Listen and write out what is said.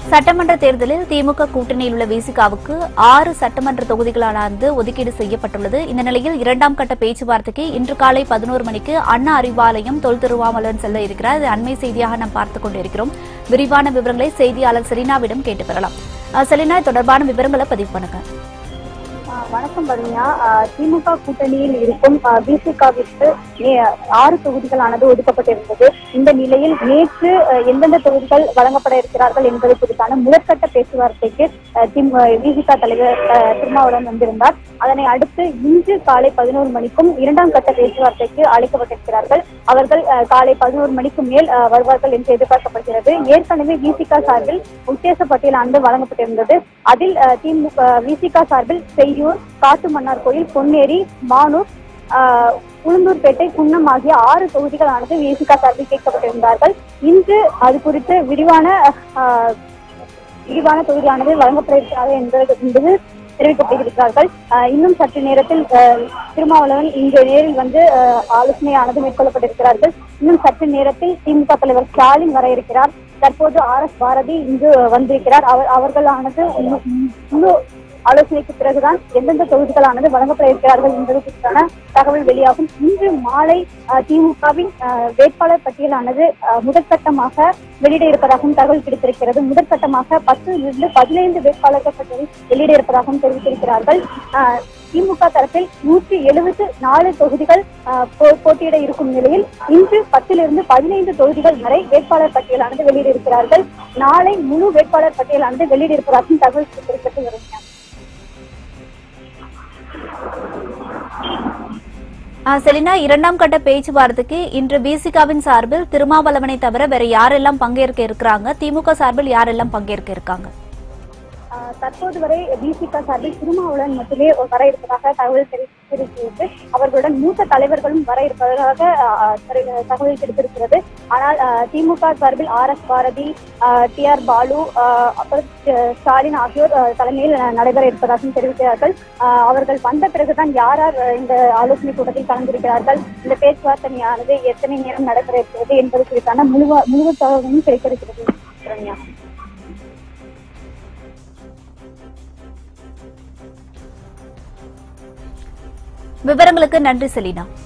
சட்டமன்ற தேர்தலில் திமுக கூட்டணியில் உள்ள விசிகாவுக்கு ஆறு சட்டமன்ற தொகுதிகளானது ஒதுக்கீடு செய்யப்பட்டுள்ளது இந்த நிலையில் இரண்டாம் கட்ட பேச்சுவார்த்தைக்கு இன்று காலை பதினோரு மணிக்கு அண்ணா அறிவாலயம் தொல் திருவாமலன் செல்ல இருக்கிறார் இது அண்மை செய்தியாக நாம் பார்த்துக் கொண்டிருக்கிறோம் விரிவான விவரங்களை செய்தியாளர் செலினாவிடம் கேட்டு பெறலாம் அஹ் செலினா இது தொடர்பான விவரங்களை பதிவு பண்ணுங்க ஆஹ் வணக்கம் பருமியா ஆஹ் திமுக கூட்டணியில் இருக்கும் பிசிகாவிற்கு ஆறு தொகுதிகளானது ஒதுக்கப்பட்டிருந்தது இந்த நிலையில் நேற்று ஆஹ் எந்தெந்த தொகுதிகள் வழங்கப்பட இருக்கிறார்கள் என்பது குறித்தான முதற்கட்ட பேச்சுவார்த்தைக்கு பிசிக தலைவர் ஆஹ் திருமாவளவன் வந்திருந்தார் அதனை அடுத்து இன்று காலை பதினோரு மணிக்கும் இரண்டாம் கட்ட பேச்சுவார்த்தைக்கு அழைக்கப்பட்டிருக்கிறார்கள் அவர்கள் ஆஹ் காலை பதினோரு மணிக்கு மேல் ஆஹ் வருவார்கள் என்று எதிர்பார்க்கப்படுகிறது ஏற்கனவே விசிக சார்பில் உத்தேச பட்டியலானது வழங்கப்பட்டிருந்தது அதில் ஆஹ் திமுக விசிக சார்பில் செய்யூர் காட்டுமன்னார் கோயில் பொன்னேரி மானூர் ஆஹ் உளுந்தூர்பேட்டை குன்னம் ஆகிய ஆறு தொகுதிகளானது விசிக சார்பில் கேட்கப்பட்டிருந்தார்கள் இன்று அது குறித்து விரிவான ஆஹ், விரிவான தொகுதியானது வழங்கப்பட இருக்கிறது என்பது என்பது தெரிவிக்கப்பட்டிருக்கிறார்கள் ஆஹ், இன்னும் சற்று நேரத்தில் ஆஹ், திருமாவளவன் இங்கு நேரில் வந்து ஆஹ், ஆலோசனையானது மேற்கொள்ளப்பட்டிருக்கிறார்கள் இன்னும் சற்று நேரத்தில் திமுக தலைவர் ஸ்டாலின் வர இருக்கிறார் தற்போது ஆர் எஸ் பாரதி இங்கு வந்திருக்கிறார் அவர் அவர்களானது இன்னும் இன்னும் ஆலோசனைக்கு பிறகுதான் எந்தெந்த தொகுதிகளானது வழங்கப்பட இருக்கிறார்கள் என்பது குறித்தான தகவல் வெளியாகும் இன்று மாலை அஹ், திமுகவின் அஹ், வேட்பாளர் பட்டியலானது அஹ், முதற்கட்டமாக வெளியிட இருப்பதாகவும் தகவல் கிடைத்திருக்கிறது முதற்கட்டமாக பத்திலிருந்து பதினைந்து வேட்பாளர்கள் பட்டியலை வெளியிட இருப்பதாகவும் தெரிவித்திருக்கிறார்கள் அஹ், திமுக தரப்பில் நூற்றி எழுபத்து நாலு தொகுதிகள் அஹ், போ- போட்டியிட இருக்கும் நிலையில் இன்று பத்திலிருந்து பதினைந்து தொகுதிகள் வரை வேட்பாளர் பட்டியலானது வெளியிட இருக்கிறார்கள் நாளை முழு வேட்பாளர் பட்டியலானது வெளியிட இருப்பதாகவும் தகவல் கிடைக்கப்பட்டு வருகிறது அஹ் செலினா இரண்டாம் கட்ட பேச்சுவார்த்தைக்கு இன்று பிசிகாவின் சார்பில் திருமாவளவனை தவிர வேற யாரெல்லாம் பங்கேற்க இருக்கிறாங்க திமுக சார்பில் யாரெல்லாம் பங்கேற்க இருக்காங்க ஆஹ் தற்போது வரை பிசிக சார்பில் திருமாவளவன் மட்டுமே வர இருப்பதாக தகவல் தெரிவித்திருக்கிறது அவர்களுடன் மூத்த தலைவர்களும் வர இருப்பதாக ஆஹ், தெரி- தகவல் கிடைத்திருக்கிறது ஆனால் ஆஹ், திமுக சார்பில் R S Bharathi T R Baalu ஆஹ், அப்புறம் ஸ்ட- ஸ்டாலின் ஆகியோர் ஆஹ், தலைமையில் ந- நடைபெற இருப்பதாகவும் தெரிவிக்கிறார்கள் ஆஹ், அவர்கள் வந்த பிறகுதான் யார் யார் ஆஹ், இந்த ஆலோசனை கூட்டத்தில் கலந்திருக்கிறார்கள் இந்த பேச்சுவார்த்தையானது எத்தனை நேரம் நடைபெற இருக்கிறது என்பது குறித்தான முழு முழு தகவலும் கிடைத்திருக்கிறது ரம்யா. விவரங்களுக்கு நன்றி செலினா